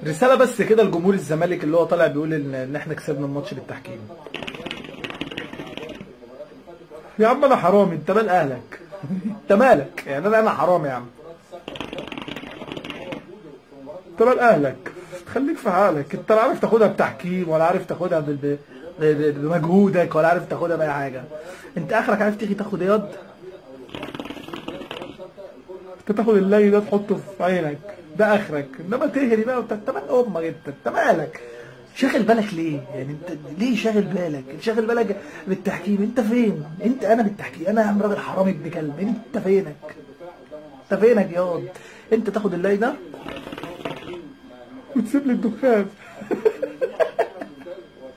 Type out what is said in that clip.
رساله بس كده لجمهور الزمالك اللي هو طالع بيقول ان ان احنا كسبنا الماتش بالتحكيم يا عم انا حرامي انت مال اهلك انت مالك يعني انا انا حرامي يا عم انت مال اهلك خليك في حالك انت لا عارف تاخدها بتحكيم ولا عارف تاخدها ب- ب- ب- بمجهودك ولا عارف تاخدها باي حاجه انت اخرك عارف تيجي تاخد ياض انت تاخد اللي ده تحطه في عينك ده اخرك انما تهري بقى وانت انت مال امك انت انت مالك شاغل بالك ليه؟ يعني انت ليه شاغل بالك؟ شاغل بالك بالتحكيم انت فين؟ انت انا بالتحكيم انا يا عم راجل حرامي ابن كلب انت فينك؟ انت فينك ياض؟ انت تاخد اللي ده وتسيب لي الدخان